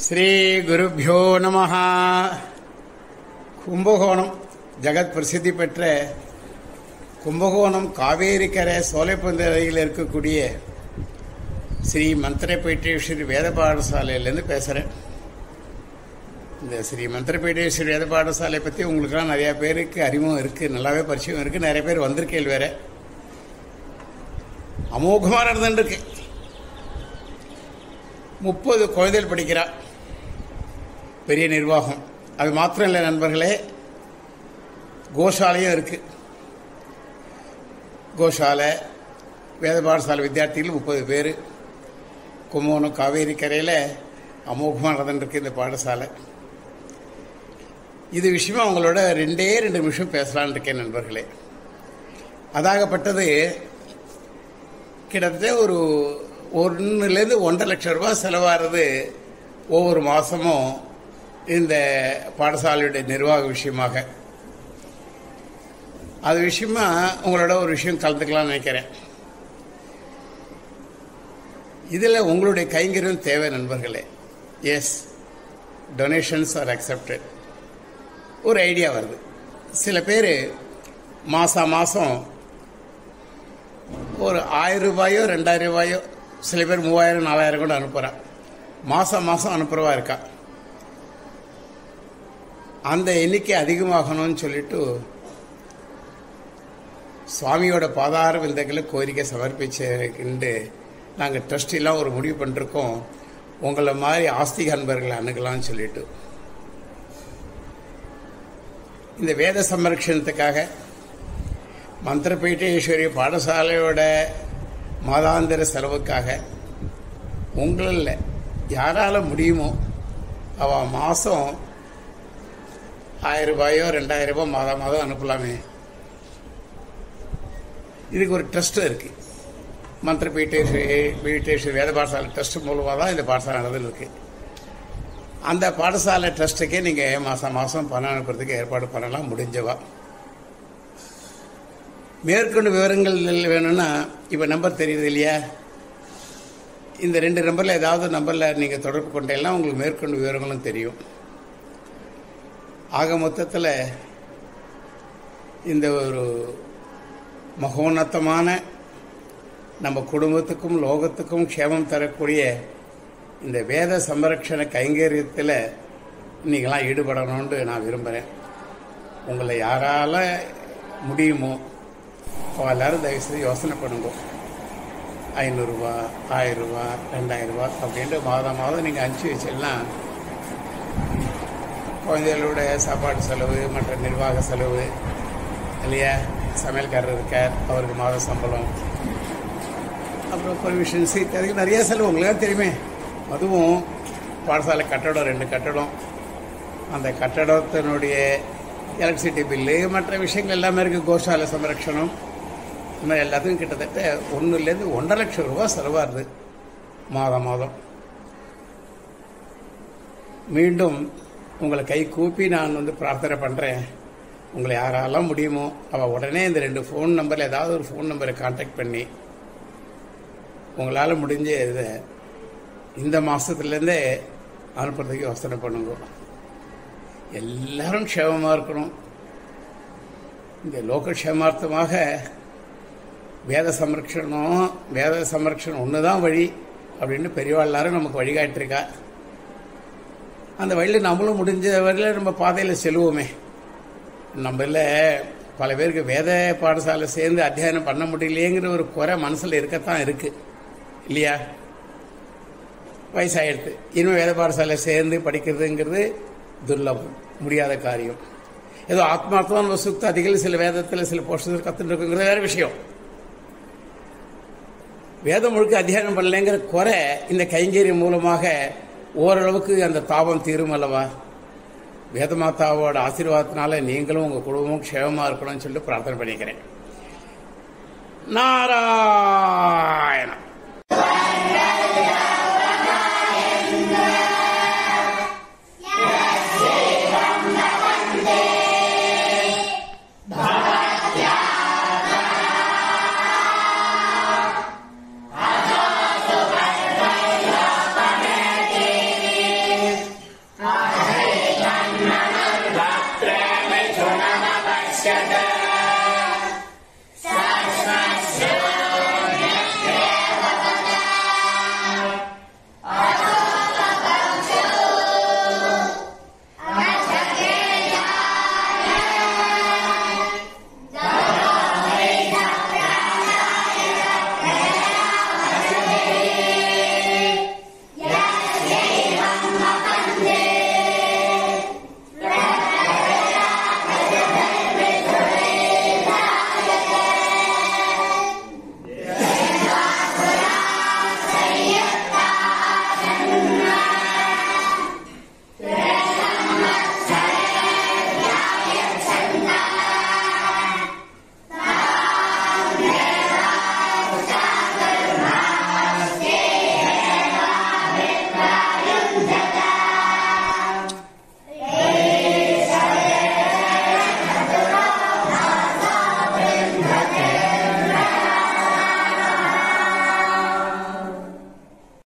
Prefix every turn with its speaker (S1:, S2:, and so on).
S1: ஸ்ரீகுருப்போ நம கும்பகோணம் ஜெகத் பிரசித்தி பெற்ற கும்பகோணம் காவேரிக்கரை சோலைப்பந்தரையில் இருக்கக்கூடிய ஸ்ரீ மந்திரபீட்டேஸ்வரி வேத பாடசாலையிலேருந்து பேசுகிறேன் இந்த ஸ்ரீ மந்திரபீட்டேஸ்வரி வேத பாடசாலை பற்றி உங்களுக்குலாம் நிறையா பேருக்கு அறிமுகம் இருக்குது நல்லாவே பரிச்சயம் இருக்குது நிறைய பேர் வந்திருக்கேள் வேற அமோகமாக நடந்துருக்கு முப்பது குழந்தைகள் படிக்கிறா பெரிய நிர்வாகம் அது மாத்திரம் இல்லை நண்பர்களே கோஷாலையும் இருக்கு கோஷாலை வேத பாடசாலை வித்தியார்த்திகள் முப்பது பேர் கும்பகோணம் காவேரி கரையில் அமோகமாக நடந்துருக்கு இந்த பாடசாலை இது விஷயமா அவங்களோட ரெண்டே ரெண்டு நிமிஷம் பேசலான் இருக்கேன் நண்பர்களே அதாகப்பட்டது கிட்டத்தட்ட ஒரு ஒன்றுலேருந்து ஒன்றரை லட்சம் ரூபாய் செலவாகிறது ஒவ்வொரு மாதமும் இந்த பாடசாலையுடைய நிர்வாக விஷயமாக அது விஷயமா உங்களோட ஒரு விஷயம் கலந்துக்கலாம்னு நினைக்கிறேன் இதில் உங்களுடைய கைங்கரியம் தேவை நண்பர்களே எஸ் டொனேஷன்ஸ் ஆர் அக்செப்டட் ஒரு ஐடியா வருது சில பேர் மாதம் மாதம் ஒரு ஆயிரம் ரூபாயோ ரெண்டாயிரம் ரூபாயோ சில பேர் மூவாயிரம் நாலாயிரம் கூட அனுப்புகிறா மாதம் மாதம் அனுப்புகிறவா இருக்கா அந்த எண்ணிக்கை அதிகமாகணும்னு சொல்லிட்டு சுவாமியோட பாதார விந்தங்களை கோரிக்கை சமர்ப்பிச்சுக்கிண்டு நாங்கள் ட்ரஸ்டிலாம் ஒரு முடிவு பண்ணிருக்கோம் உங்களை மாதிரி ஆஸ்திக அன்பர்களை அணுகலாம்னு சொல்லிட்டு இந்த வேத சம்ரட்சணத்துக்காக மந்திரபீட்டேஸ்வரி பாடசாலையோட மாதாந்திர செலவுக்காக உங்களில் யாரால முடியுமோ அவள் மாதம் ஆயிரம் ரூபாயோ ரெண்டாயிரம் ரூபாய் மாதம் மாதம் அனுப்பலாமே இதுக்கு ஒரு ட்ரஸ்ட் இருக்கு மந்திர பீட்டேஸ்வரி பீட்டேஸ்வரி வேத பாடசாலை ட்ரஸ்ட் மூலமாக தான் இந்த பாடசாலை நடந்துருக்கு அந்த பாடசாலை ட்ரஸ்ட்டுக்கே நீங்கள் மாதம் மாதம் பணம் அனுப்புறதுக்கு ஏற்பாடு பண்ணலாம் முடிஞ்சவா மேற்கொண்டு விவரங்கள் வேணும்னா இப்போ நம்பர் தெரியுது இல்லையா இந்த ரெண்டு நம்பரில் ஏதாவது நம்பரில் நீங்கள் தொடர்பு கொண்டெல்லாம் உங்களுக்கு மேற்கொண்டு விவரங்களும் தெரியும் ஆக மொத்தத்தில் இந்த ஒரு மகோன்னத்தமான நம்ம குடும்பத்துக்கும் லோகத்துக்கும் க்ஷேமம் தரக்கூடிய இந்த வேத சம்ரட்சண கைங்கரியத்தில் நீங்களாம் ஈடுபடணும்னு நான் விரும்புகிறேன் உங்களை யாரால முடியுமோ அவள் எல்லாரும் தயவுசெய்து யோசனை பண்ணுங்க ஐநூறுரூவா ஆயிரரூபா ரெண்டாயிரரூபா அப்படின்ட்டு மாதம் மாதம் நீங்கள் அனுப்பிச்சி வச்சிடலாம் குழந்தைகளோட சாப்பாடு செலவு மற்ற நிர்வாக செலவு இல்லையா சமையல்காரர் இருக்கார் அவருக்கு மாத சம்பளம் அப்புறம் பர்மிஷன்ஸ் அதுக்கு நிறைய செலவு உங்களுக்கு தெரியுமே அதுவும் பாடசாலை கட்டடம் ரெண்டு கட்டடம் அந்த கட்டடத்தினுடைய எலக்ட்ரிசிட்டி பில்லு மற்ற விஷயங்கள் எல்லாமே இருக்குது கோஷாலை சம்ரட்சணம் இந்த மாதிரி எல்லாத்துக்கும் கிட்டத்தட்ட ஒன்றுலேருந்து ஒன்றரை லட்சம் ரூபா செலவாகுது மாதம் மாதம் மீண்டும் உங்களை கை கூப்பி நான் வந்து பிரார்த்தனை பண்ணுறேன் உங்களை யாரெல்லாம் முடியுமோ அவள் உடனே இந்த ரெண்டு ஃபோன் நம்பரில் ஏதாவது ஒரு ஃபோன் நம்பரை காண்டாக்ட் பண்ணி உங்களால் முடிஞ்ச இதை இந்த மாதத்துலேருந்தே அனுப்புறதுக்கு யோசனை பண்ணுங்க எல்லாரும் க்ஷேமமாக இருக்கணும் இந்த லோக க்ஷேமார்த்தமாக வேத சம்ரக்ஷணம் வேத சம்ரக்ஷணம் ஒன்று தான் வழி அப்படின்னு பெரியவா எல்லாரும் நமக்கு வழிகாட்டிருக்கா அந்த வழியில் நம்மளும் முடிஞ்ச வரையில் நம்ம பாதையில் செல்வோமே நம்மள பல பேருக்கு வேத பாடசாலை சேர்ந்து அத்தியாயம் பண்ண முடியலையேங்கிற ஒரு குறை மனசில் இருக்கத்தான் இருக்கு இல்லையா வயசாயிடுது இனிமேல் வேத பாடசாலை சேர்ந்து படிக்கிறதுங்கிறது துர்லபம் முடியாத காரியம் ஏதோ ஆத்மார்த்தமான சுக்தாதிகள் சில வேதத்தில் சில போஷத்தில் கத்துட்டு இருக்குங்கிறது வேற விஷயம் வேதம் முழுக்க அத்தியானம் பண்ணலைங்கிற குறை இந்த கைங்கரியம் மூலமாக ஓரளவுக்கு அந்த தாபம் தீரும் அல்லவா வேதமாதாவோட ஆசீர்வாதத்தினால நீங்களும் உங்க குடும்பமும் க்ஷேமமா இருக்கணும்னு சொல்லிட்டு பிரார்த்தனை பண்ணிக்கிறேன் நாராயணம்
S2: शः